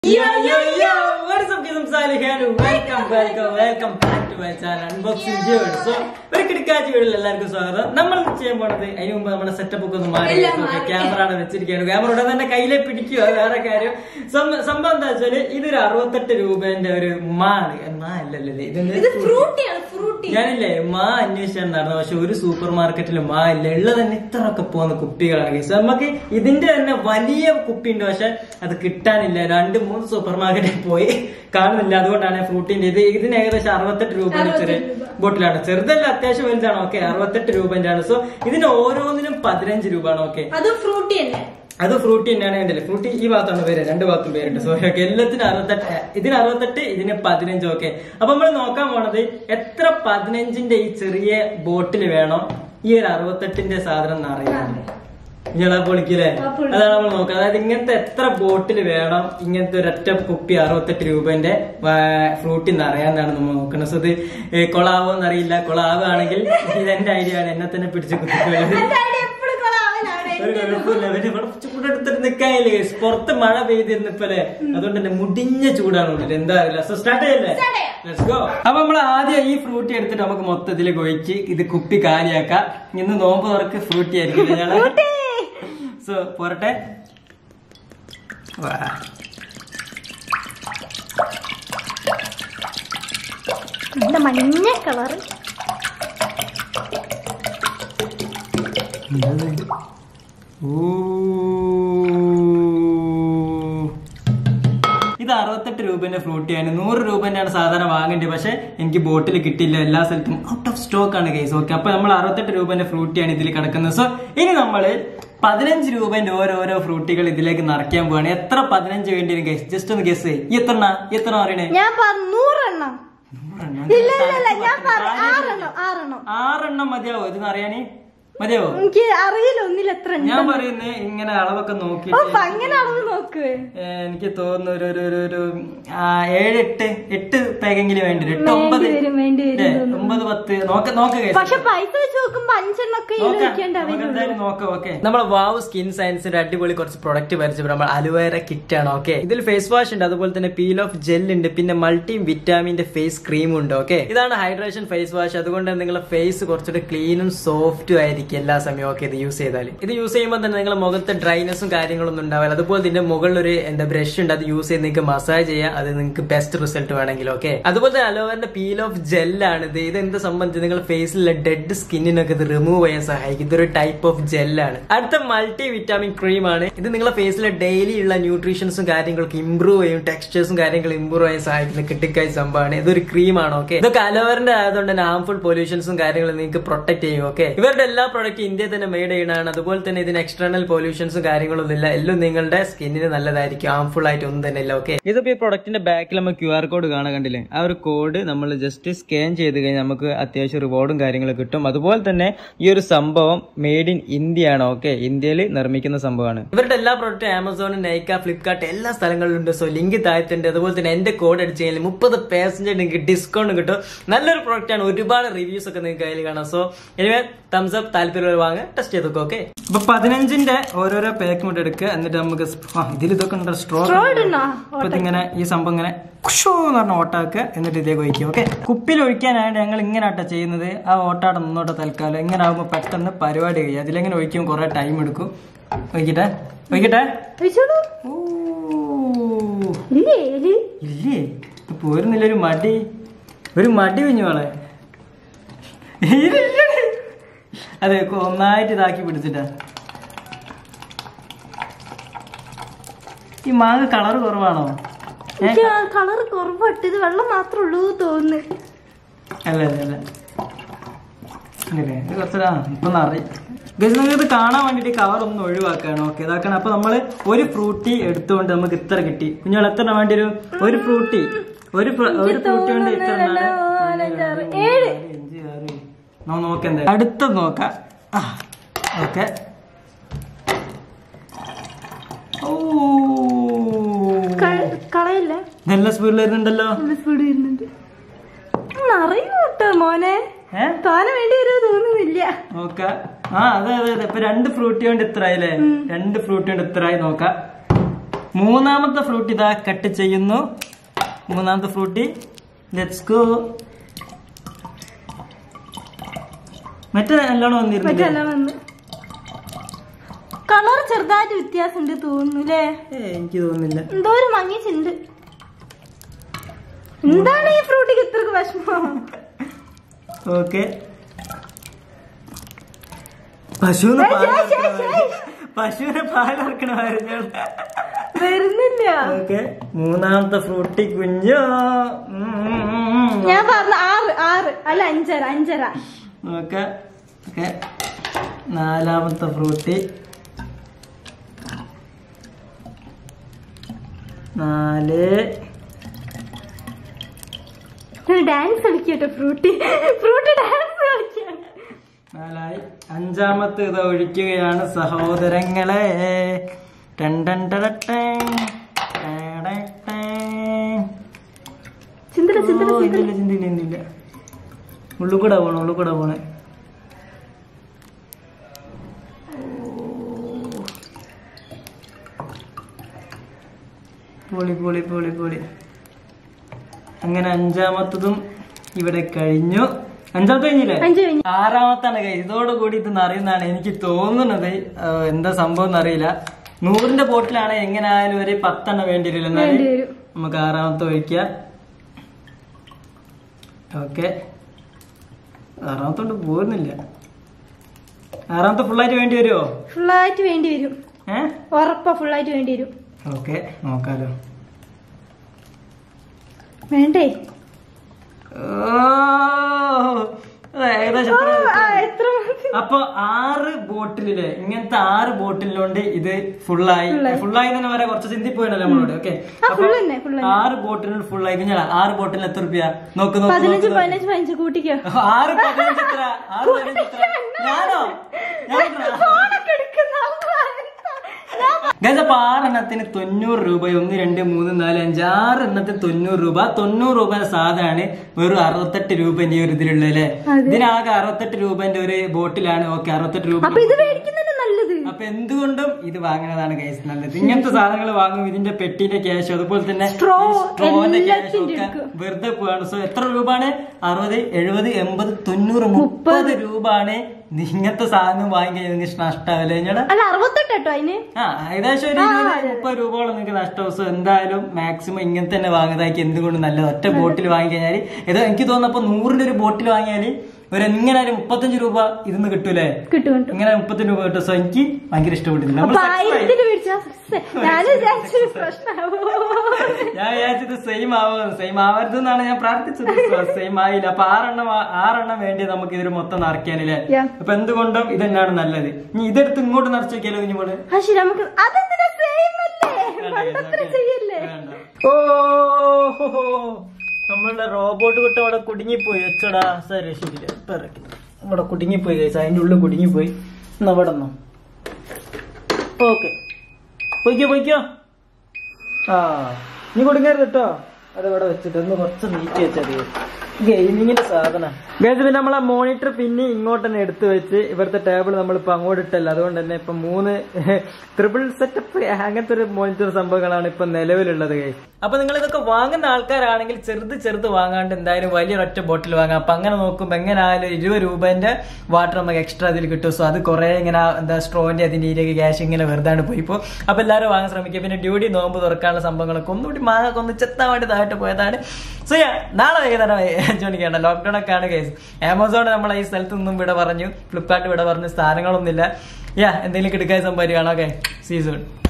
Yo, yo, yo! What is up, guys? I'm Salih here. Welcome, welcome, welcome back to my channel, Unboxing Jewel. So, ഒരു കിടക്കാച്ചി വീടിൽ എല്ലാവർക്കും സ്വാഗതം നമ്മൾ ചെയ്യാൻ പോണത് അതിന് മുമ്പ് നമ്മുടെ സെറ്റപ്പ് ഒക്കെ ഒന്ന് മാറി ക്യാമറ ആണ് വെച്ചിരിക്കുകയാണ് ക്യാമറ ഉടൻ തന്നെ കയ്യിലെ പിടിക്കുക അത് വേറെ കാര്യം സം- സംഭവം എന്താ വെച്ചാല് ഇതൊരു അറുപത്തെട്ട് രൂപേന്റെ ഒരു മാ ആണ് മാ അല്ലല്ലേ ഇത് ഇതൊന്ന് ഫ്രൂട്ടിയാണ് ഫ്രൂട്ടി ഞാനില്ലേ മാ അന്വേഷിച്ചിട്ടുണ്ടായിരുന്നു പക്ഷെ ഒരു സൂപ്പർ മാർക്കറ്റിൽ മാ ഇല്ല ഉള്ളത് തന്നെ ഇത്രയൊക്കെ പോകുന്ന കുപ്പികളാണ് കേസ് നമുക്ക് ഇതിന്റെ തന്നെ വലിയ കുപ്പി ഉണ്ട് പക്ഷെ അത് കിട്ടാനില്ല രണ്ട് മൂന്ന് സൂപ്പർ മാർക്കറ്റിൽ പോയി കാണുന്നില്ല അതുകൊണ്ടാണ് ഫ്രൂട്ടിന്റെ ഇത് ഇതിന് ഏകദേശം അറുപത്തെട്ട് രൂപ ചെറിയ ബോട്ടിലാണ് ചെറുതല്ല അത്യാവശ്യം വലുതാണ് ഓക്കെ അറുപത്തെട്ട് രൂപന്റെ ആണ് സോ ഇതിന് ഓരോന്നിനും പതിനഞ്ച് രൂപ ആണ് ഓക്കെ അത് ഫ്രൂട്ടി തന്നെ അത് ഫ്രൂട്ടി തന്നെയാണ് കണ്ടില്ലേ ഫ്രൂട്ടി ഈ ഭാഗത്താണ് പേര് രണ്ട് ഭാഗത്തും പേരുണ്ട് സോറി ഓക്കെ എല്ലാത്തിനും അറുപത്തെട്ട് ഇതിന് അറുപത്തെട്ട് ഇതിന് പതിനഞ്ച് ഓക്കെ അപ്പൊ നമ്മൾ നോക്കാൻ പോണത് എത്ര പതിനഞ്ചിന്റെ ഈ ചെറിയ ബോട്ടിൽ വേണം ഈ ഒരു അറുപത്തെട്ടിന്റെ സാധനം നിറയാൻ ഇയാളെ പൊളിക്കില്ലേ ആ, പൊളിക്കും. അതാണ് നമ്മൾ നോക്കുക അതായത് ഇങ്ങനത്തെ എത്ര ബോട്ടിൽ വേണം ഇങ്ങനത്തെ ഒരൊറ്റ കുപ്പി അറുപത്തെട്ട് രൂപന്റെ ഫ്രൂട്ടി നിറയാന്നാണ് നമ്മൾ നോക്കുന്നത് സോ ഇത് കൊളാവോ എന്നറിയില്ല കൊളാവുകയാണെങ്കിൽ ഇത് എന്റെ ഐഡിയ ആണ് എന്നെ തന്നെ പിടിച്ച് കുത്തിക്കുള്ളത് എപ്പോഴും കൊളാവലാണ് ഒരു കുഴപ്പമില്ല പിന്നെ ഇവിടെ ചൂടെടുത്തിട്ട് നിക്കായില്ലേ പുറത്ത് മഴ പെയ്തിരുന്നപ്പോലെ അതുകൊണ്ട് തന്നെ മുടിഞ്ഞ ചൂടാണ് ഉള്ളിൽ എന്താ അറിയില്ല സോ സ്റ്റാർട്ട് ചെയ്യല്ലേ Start ചെയ്യാം. Let's go. അപ്പൊ നമ്മൾ ആദ്യം ഈ ഫ്രൂട്ടി എടുത്തിട്ട് നമുക്ക് മൊത്തത്തിൽ കൊഴിച്ച് ഇത് കുപ്പി കാലിയാക്കാം ഇന്ന് നോമ്പ് തുറക്ക് ഫ്രൂട്ടി ആയിരിക്കും ഞങ്ങള് സോ പോരട്ടെ വാ. എന്താ മഞ്ഞ കളർ എന്തത്? ഊ. ഇത് അറുപത്തെട്ട് രൂപന്റെ ഫ്രൂട്ടിയാണ് നൂറ് രൂപന്റെ ആണ് സാധാരണ വാങ്ങേണ്ടത് പക്ഷെ എനിക്ക് ബോട്ടിൽ കിട്ടില്ല എല്ലാ സ്ഥലത്തും ഔട്ട് ഓഫ് സ്റ്റോക്ക് ആണ് കേസ് ഓക്കെ അപ്പൊ നമ്മൾ അറുപത്തെട്ട് രൂപന്റെ ഫ്രൂട്ടിയാണ് ഇതിൽ കിടക്കുന്നത് സോ ഇനി നമ്മള് പതിനഞ്ച് രൂപന്റെ ഓരോരോ ഫ്രൂട്ടികൾ ഇതിലേക്ക് നിറയ്ക്കാൻ പോവാണ് എത്ര പതിനഞ്ച് വേണ്ടി വരും കേസ് ജസ്റ്റ് ഒന്ന് ഗസ് ഈ എത്ര ഈ എത്ര അറിയണേ ഞാൻ പറഞ്ഞു നൂറെണ്ണം നൂറെണ്ണം. ഇല്ല ഇല്ല ഇല്ല ഞാൻ പറഞ്ഞു ആറെണ്ണം ആറെണ്ണം ആറെണ്ണം മതിയാവോ ഇത് അറിയാനേ മതിയാവോ എനിക്ക് അറിയില്ല ഒന്നിൽ എത്ര ഉണ്ട് ഞാൻ പറയുന്നേ ഇങ്ങനെ അളവൊക്കെ ഓ നോക്കിയിട്ട് അപ്പൊ അങ്ങനെ അളവ് നോക്ക് ഏ, എനിക്ക് തോന്നുന്നു ഒരു ഒരു ഒരു ഒരു ആ, ഏഴ് എട്ട് എട്ട് പാക്കെങ്കിലും വേണ്ടി വരും എട്ട് ഒമ്പത് വേണ്ടി വരും വേണ്ടി വരും ഏ, ഒമ്പത് പത്ത് നോക്ക നോക്ക guys. പക്ഷെ പൈസ വെച്ച് നോക്കുമ്പോ അഞ്ചെണ്ണൊക്കെ നോക്കാം. വെക്കേണ്ട നമുക്ക് എന്തായാലും നോക്കാം ഓക്കെ നമ്മളെ വാവ് സ്കിൻ സയൻസിന്റെ അടിപൊളി കുറച്ച് പ്രൊഡക്റ്റ് പരിചയപ്പെടും നമ്മൾ അലുവേര കിറ്റ് ആണ് ഓക്കെ ഇതിൽ ഫേസ് വാഷ് ഉണ്ട് അതുപോലെ തന്നെ പീൽ ഓഫ് ജെൽ ഉണ്ട് പിന്നെ മൾട്ടി വിറ്റാമിന്റെ ഫേസ് ക്രീം ഉണ്ട് ഓക്കെ ഇതാണ് ഹൈഡ്രേഷൻ ഫേസ് വാഷ് അതുകൊണ്ട് നിങ്ങളുടെ ഫേസ് കുറച്ചുകൂടി ക്ലീനും സോഫ്റ്റും ആയിരിക്കും എല്ലാ സമയവും ഓക്കെ ഇത് യൂസ് ചെയ്താൽ ഇത് യൂസ് ചെയ്യുമ്പോൾ തന്നെ നിങ്ങളുടെ മുഖത്ത് ഡ്രൈനെസ്സും കാര്യങ്ങളൊന്നും ഉണ്ടാവില്ല അതുപോലെ ഇതിന്റെ മുകളിൽ ഒരു എന്താ ബ്രഷ് ഉണ്ട് അത് യൂസ് ചെയ്ത് നിങ്ങൾക്ക് മസാജ് ചെയ്യാം അത് നിങ്ങൾക്ക് ബെസ്റ്റ് റിസൾട്ട് വേണമെങ്കിൽ ഓക്കെ അതുപോലെ തന്നെ അലോവേറിന്റെ പീൽ ഓഫ് ജെല്ലാണ് ഇത് ഇത് എന്ത് സംബന്ധിച്ച് നിങ്ങളുടെ ഫേസിലെ ഡെഡ് സ്കിന്നിനൊക്കെ ഇത് റിമൂവ് ചെയ്യാൻ സഹായിക്കും ഇതൊരു ടൈപ്പ് ഓഫ് ജെല്ലാണ് അടുത്ത മൾട്ടി വിറ്റാമിൻ ക്രീം ആണ് ഇത് നിങ്ങളുടെ ഫേസിലെ ഡെയിലി ഉള്ള ന്യൂട്രീഷൻസും കാര്യങ്ങളൊക്കെ ഇമ്പ്രൂവ് ചെയ്യും ടെക്സ്ചേഴ്സും കാര്യങ്ങളും ഇമ്പ്രൂവ് ചെയ്യാൻ സഹായിക്കുന്ന കിട്ടിക്കായ സംഭവമാണ് ഇതൊരു ക്രീമാണ് ഓക്കെ ഇതൊക്കെ അലോവേറിന്റെ ആയതുകൊണ്ട് തന്നെ ഹാംഫുൾ പൊല്യൂഷൻസും കാര്യങ്ങളും നിങ്ങൾക്ക് പ്രൊട്ടക്ട് ചെയ്യും ഓക്കെ ഇവരുടെ എല്ലാ പ്രോഡക്റ്റ് ഇന്ത്യയിൽ തന്നെ മെയ്ഡ് ചെയ്യണതാണ് അതുപോലെ തന്നെ ഇതിന് എക്സ്റ്റേണൽ പൊല്യൂഷൻസും കാര്യങ്ങളൊന്നും ഇല്ല എല്ലാം നിങ്ങളുടെ സ്കിന്നിന് നല്ലതായിരിക്കും ഹാംഫുൾ ആയിട്ട് ഒന്നും തന്നെ ഇല്ല ഓക്കെ ഇതിപ്പോ ഈ പ്രൊഡക്റ്റിന്റെ ബാക്കിൽ നമ്മൾ ക്യു ആർ കോഡ് കാണാൻ കണ്ടില്ലേ ആ ഒരു കോഡ് നമ്മൾ ജസ്റ്റ് സ്കാൻ ചെയ്ത് കഴിഞ്ഞാൽ നമുക്ക് അത്യാവശ്യം റിവാർഡും കാര്യങ്ങളും കിട്ടും അതുപോലെ തന്നെ ഈ ഒരു സംഭവം മെയ്ഡ് ഇൻ ഇന്ത്യ ആണ് ഓക്കെ ഇന്ത്യയിൽ നിർമ്മിക്കുന്ന സംഭവമാണ് ഇവരുടെ എല്ലാ പ്രോഡക്റ്റും ആമസോൺ നൈക്ക ഫ്ലിപ്കാർട്ട് എല്ലാ സ്ഥലങ്ങളിലും ഉണ്ട് സോ ലിങ്ക് താഴത്തുണ്ട് അതുപോലെ തന്നെ എന്റെ കോഡ് അടിച്ച് കഴിഞ്ഞാൽ മുപ്പത് പേഴ്സൻറ്റേജ് നിങ്ങൾക്ക് ഡിസ്കൗണ്ട് കിട്ടും നല്ലൊരു പ്രോഡക്റ്റ് ആണ് ഒരുപാട് റിവ്യൂസ് ഒക്കെ നിങ്ങൾക്ക് കയ്യിൽ കാണാം സോ എനിവേ തംസ് അപ്പ് താല്പര്യമുള്ള വാങ്ങാൻ ടെസ്റ്റ് ചെയ്ത് നോക്കാം ഓക്കെ അപ്പൊ പതിനഞ്ചിന്റെ ഓരോരോ പാക്ക് മുട്ട് എടുക്കുക എന്നിട്ട് നമുക്ക് ഇതിൽ ഇതൊക്കെ ഉണ്ട് സ്ട്രോ Straw ഇടണോ? അപ്പൊ ഇതിങ്ങനെ ഈ സംഭവം ഇങ്ങനെ കുഷോ എന്ന് പറഞ്ഞ ഓട്ടാക്കുക എന്നിട്ട് ഇതേക്ക് ഒഴിക്കുക ഓക്കെ കുപ്പിയിൽ ഒഴിക്കാനായിട്ട് ഞങ്ങൾ ഇങ്ങനെ ആട്ടാ ചെയ്യുന്നത് ആ ഓട്ടാട നിന്നോട്ടെ തൽക്കാലം ഇങ്ങനെ ആകുമ്പോൾ പെട്ടെന്ന് പരിപാടി കഴിയും അതിലെങ്ങനെ ഒഴിക്കും കുറെ ടൈം എടുക്കും ഒഴിക്കട്ടെ ഒഴിക്കട്ടെ ഒഴിച്ചോളൂ. ഓ ഇല്ലേ എലി? ഇല്ലേ ഇത് പോരുന്നില്ല ഒരു മടി ഒരു മടി കുഞ്ഞുമോളെ അതെ ഒന്നായിട്ട് ഇതാക്കി പിടിച്ചിട്ടാ ഈ മാങ്ങ കളർ കുറവാണോ ഏ? എനിക്ക് ആ കളർ കുറവായിട്ട് ഇത് വെള്ളം മാത്രമേ ഉള്ളൂ തോന്നുന്നു അല്ല അല്ല അല്ല ഇങ്ങനെ, ഇത് കുറച്ച് ആ ഇപ്പൊ നിറയും ഗസ് നിങ്ങൾക്ക് ഇത് കാണാൻ വേണ്ടിട്ട് കവർ ഒന്ന് ഒഴിവാക്കാണ് ഓക്കെ ഇതാക്കണം അപ്പൊ നമ്മള് ഒരു ഫ്രൂട്ടി എടുത്തുകൊണ്ട് നമുക്ക് ഇത്ര കിട്ടി കുഞ്ഞോൾ എത്ര എണ്ണം വേണ്ടി വരും ഒരു ഫ്രൂട്ടി ഒരു ഫ്ര- ഒരു ഫ്രൂട്ടി കൊണ്ട് ഇത്ര എണ്ണമാണ് നാലഞ്ചാറ് ഏഴ് അഞ്ച്, ആറ്, ഏഴ്. നമുക്ക് നോക്കാം എന്തായാലും അടുത്തത് നോക്കാം ആ ഓക്കെ ഓ ക- കളയല്ലേ നല്ല സ്പീഡിൽ വരുന്നുണ്ടല്ലോ നല്ല സ്പീഡ് വരുന്നുണ്ട് നിറയും കേട്ടോ മോനെ ഏ താന വേണ്ടി വരുമോ തോന്നുന്നില്ല നോക്കാം ആ അതെ അതെ അതെ ഇപ്പൊ രണ്ട് ഫ്രൂട്ടി കൊണ്ട് ഇത്ര ആയില്ലേ രണ്ട് ഫ്രൂട്ടി കൊണ്ട് ഇത്ര ആയി നോക്കാം മൂന്നാമത്തെ ഫ്രൂട്ട് ഇതാ കട്ട് ചെയ്യുന്നു മൂന്നാമത്തെ ഫ്രൂട്ടി ലെറ്റ്സ് ഗോ മറ്റേ നല്ലോണം വന്നിരുന്നില്ലേ മറ്റെല്ലാം വന്ന് കളർ ചെറുതായിട്ട് വ്യത്യാസമുണ്ട് തോന്നുന്നു അല്ലേ ഏ എനിക്ക് തോന്നുന്നില്ല എന്തോ ഒരു മങ്ങിച്ചുണ്ട് എന്താണ് ഈ ഫ്രൂട്ടിക്ക് ഇത്രക്ക് വിഷമം ഓക്കെ പശുവിന് ഏയ്, പാൽ ഏയ്, ഏയ്, ഇറക്കണമായിരുന്നു. പശുവിന് പാൽ ഇറക്കണമായിരുന്നു വരുന്നില്ല ഓക്കെ മൂന്നാമത്തെ ഫ്രൂട്ടി കുഞ്ഞു ഞാൻ പറഞ്ഞ ആറ് ആറ് അല്ല അഞ്ചര അഞ്ചര ഓക്കെ ഓക്കെ നാലാമത്തെ ഫ്രൂട്ടി നാല് ഡാൻസ് കളിക്കട്ടെ ഫ്രൂട്ടി ഫ്രൂട്ടി ഡാൻസ് കളിക്കാണ് നാലായി അഞ്ചാമത്തെ ഇത് ഒഴിക്കുകയാണ് സഹോദരങ്ങളെ ടൻ ടൻ ടടട്ടേ. ടടട്ടേ. ചിന്തല ഓ, ചിന്തല ചിന്തല ഇല്ലില്ല, ചിന്തില്ല, ചിന്തില്ല. ഉള്ളിൽ കൂടെ പോണേ ഉള്ളിൽ കൂടെ പോണേ പൊളി പൊളി പൊളി പൊളി അങ്ങനെ അഞ്ചാമത്തതും ഇവിടെ കഴിഞ്ഞു അഞ്ചാമത്തെ കഴിഞ്ഞില്ലേ അഞ്ച് കഴിഞ്ഞു ആറാമത്താണ് കൈ ഇതോടുകൂടി ഇത് നിറയുന്നതാണ് എനിക്ക് തോന്നുന്നത് ആ, എന്താ സംഭവം എന്നറിയില്ല നൂറിന്റെ ബോട്ടിലാണ് എങ്ങനെ ആയാലും ഒരു പത്തെണ്ണം വേണ്ടി വരില്ല എന്നാല് വേണ്ടി വരും നമുക്ക് ആറാമത്തെ ഒഴിക്കാം ഓക്കെ ആറാമത്തോണ്ട് പോരുന്നില്ല ആറാമത്തെ ഫുള്ളായിട്ട് വേണ്ടി വരുമോ ഫുള്ളായിട്ട് വേണ്ടി വരും ഏ ഉറപ്പാ ഫുള്ളായിട്ട് വേണ്ടി വരും ഓക്കെ നോക്കാലോ വേണ്ടേ ഓ അത് ഏകദേശം ഓ, എത്ര ആ, എത്ര മതി? അപ്പൊ ആറ് ബോട്ടിലില് ഇങ്ങനത്തെ ആറ് ബോട്ടിലുകൊണ്ട് ഇത് ഫുള്ളായി ഫുള്ളായി തന്നെ വരെ കുറച്ച് ചിന്തി പോയല്ലോ നമ്മളോട് ഓക്കെ ആ ഫുൾ തന്നെ ഫുൾ തന്നെ ആറ് ബോട്ടിലിൽ ഫുള്ളായി കഴിഞ്ഞാൽ ആറ് ബോട്ടിൽ എത്ര റുപ്യ നോക്ക് നോക്ക് പതിനഞ്ച് നോക്ക്, നോക്ക്. പതിനഞ്ച് പതിനഞ്ച് കൂട്ടിക്കോ ആറ് പതിനഞ്ച് എത്ര ആറ് പതിനഞ്ച് എത്ര ഞാനോ ഞാൻ എത്ര? ഫോണൊക്കെ എടുക്കുന്ന അമ്മ, എന്താ? ഞാൻ ഗൈസ് അപ്പൊ ആറെണ്ണത്തിന് തൊണ്ണൂറ് രൂപ ഒന്ന് രണ്ട് മൂന്ന് നാല് അഞ്ച് ആറ് എണ്ണത്തിന് തൊണ്ണൂറ് രൂപ തൊണ്ണൂറ് രൂപയുടെ സാധനമാണ് വെറും അറുപത്തെട്ട് രൂപന്റെ ഈ ഒരു ഇതിലുള്ളത് അല്ലേ അതെ. ഇതിനാകെ അറുപത്തെട്ട് രൂപന്റെ ഒരു ബോട്ടിലാണ് ഓക്കെ അറുപത്തെട്ട് രൂപ അപ്പൊ ഇത് മേടിക്കുന്നതന്നെ നല്ലത് അപ്പൊ എന്തുകൊണ്ടും ഇത് വാങ്ങുന്നതാണ് ഗൈസ് നല്ലത് ഇങ്ങനത്തെ സാധനങ്ങൾ വാങ്ങും ഇതിന്റെ പെട്ടിന്റെ ക്യാഷ് അതുപോലെ തന്നെ Straw, സ്ട്രോന്റെ ക്യാഷ് എല്ലാത്തിന്റെ ഒക്കെ എടുക്കും. വെറുതെ പോവാണ് സോ എത്ര രൂപയാണ് അറുപത് എഴുപത് എൺപത് തൊണ്ണൂറ് മുപ്പത് രൂപയാണ് ഇങ്ങനത്തെ സാധനം വാങ്ങി കഴിഞ്ഞാൽ നിങ്ങൾക്ക് നഷ്ടാവില്ല ഞങ്ങളുടെ അല്ല അറുപത്തെട്ട് കേട്ടോ അതിന് ആ ഏകദേശം ഒരു ഇരുപത് മുപ്പത് രൂപയോളം നിങ്ങൾക്ക് നഷ്ടം സോ എന്തായാലും മാക്സിമം ഇങ്ങനെ തന്നെ വാങ്ങുന്നതാക്കി എന്തുകൊണ്ട് നല്ലത് ഒറ്റ ബോട്ടിൽ വാങ്ങിക്കഴിഞ്ഞാൽ ഏതോ എനിക്ക് തോന്നുന്നപ്പോ നൂറിന്റെ ഒരു ബോട്ടിൽ വാങ്ങിയാൽ ഒരു എങ്ങനെ ഒരു മുപ്പത്തഞ്ച് രൂപ ഇരുന്ന് കിട്ടൂലേ കിട്ടും കിട്ടും ഇങ്ങനെ മുപ്പത്തഞ്ച് രൂപ കിട്ടും സോ എനിക്ക് ഭയങ്കര ഇഷ്ടപ്പെട്ടില്ല നമ്മൾ അപ്പൊ success ആയി. ആയിരത്തിന് മേടിച്ചാ ഞാൻ വിചാരിച്ചു പ്രശ്നമാവോ ഞാൻ വിചാരിച്ചത് സെയിം ആവുമെന്ന് സെയിം ആവരുത് എന്നാണ് ഞാൻ പ്രാർത്ഥിച്ചത് സെയിം ആയില്ല അപ്പൊ ആറെണ്ണം ആ- ആറെണ്ണം വേണ്ടി നമുക്ക് ഇതിൽ മൊത്തം നിറയ്ക്കാനില്ലേ Yeah. അപ്പൊ എന്തുകൊണ്ടും ഇതന്നെയാണ് നല്ലത് ഇനി ഇതെടുത്ത് ഇങ്ങോട്ട് നിറച്ചു വെക്കാലോ കുഞ്ഞുമോള് ആ ശരി നമുക്ക് അതെന്തിനാ സെയിം അല്ലേ പണ്ടത്ര ചെയ്യല്ലേ ഓ ഹോ, ഹോ. നമ്മളുടെ റോബോട്ട് കുട്ട അവിടെ കുടുങ്ങിപ്പോയി വെച്ചടാ സരി ശരി ഇപ്പൊ ഇറക്കി ഇവിടെ കുടുങ്ങിപ്പോയി കഴിച്ച അതിന്റെ ഉള്ളിൽ കുടുങ്ങിപ്പോയി എന്നാ അവിടെ നിന്നോ ഓക്കെ പോയിക്കോ പോയിക്കോ ആ നീ കൊടുക്കരുത് കേട്ടോ അത് ഇവിടെ വെച്ചിട്ട് ഒന്ന് കുറച്ച് നീക്കി വെച്ചാൽ ഗെയിമിങ്ങിന്റെ സാധനം ഗൈസ് പിന്നെ നമ്മളെ മോണിറ്റർ പിന്നെ ഇങ്ങോട്ട് തന്നെ എടുത്തു വെച്ച് ഇവിടുത്തെ ടേബിൾ നമ്മളിപ്പോ അങ്ങോട്ട് ഇട്ടല്ല അതുകൊണ്ട് തന്നെ ഇപ്പൊ മൂന്ന് ട്രിപ്പിൾ സെറ്റപ്പ് അങ്ങനത്തെ ഒരു മോണിറ്റർ സംഭവങ്ങളാണ് ഇപ്പൊ നിലവിലുള്ളത് ഗൈസ് അപ്പൊ നിങ്ങൾ ഇതൊക്കെ വാങ്ങുന്ന ആൾക്കാരാണെങ്കിൽ ചെറുത് ചെറുത് വാങ്ങാണ്ട് എന്തായാലും വലിയൊരൊറ്റ ബോട്ടിൽ വാങ്ങാം അപ്പൊ അങ്ങനെ നോക്കുമ്പോ എങ്ങനെ ആയാലും ഇരുപത് രൂപന്റെ വാട്ടർ നമുക്ക് എക്സ്ട്രാ അതിൽ കിട്ടും സോ അത് കുറെ ഇങ്ങനെ എന്താ സ്ട്രോന്റെ അതിന്റെ ഇതിലേക്ക് ക്യാഷ് ഇങ്ങനെ വെറുതെ പോയിപ്പോ അപ്പൊ എല്ലാവരും വാങ്ങാൻ ശ്രമിക്കുക പിന്നെ ഡ്യൂട്ടി നോമ്പ് തുറക്കാനുള്ള സംഭവങ്ങളൊക്കെ ഒന്നുകൂടി മാങ്ങൊക്കെ ഒന്ന് ചെത്താൻ വേണ്ടി താഴോട്ട് പോയതാണ് സോ യാ നാളെ വൈകുന്നേരം അഞ്ചു മണിക്കാണ് ലോക്ക്ഡൌൺ ഒക്കെ ആണ് കേസ് ആമസോൺ നമ്മളെ ഈ സ്ഥലത്ത് നിന്നും ഇവിടെ പറഞ്ഞു ഫ്ലിപ്കാർട്ട് ഇവിടെ പറഞ്ഞു സ്ഥാനങ്ങളൊന്നുമില്ല യാ എന്തെങ്കിലും കിടക്കായ സംഭവം കാണാം ഓക്കെ സീസൺ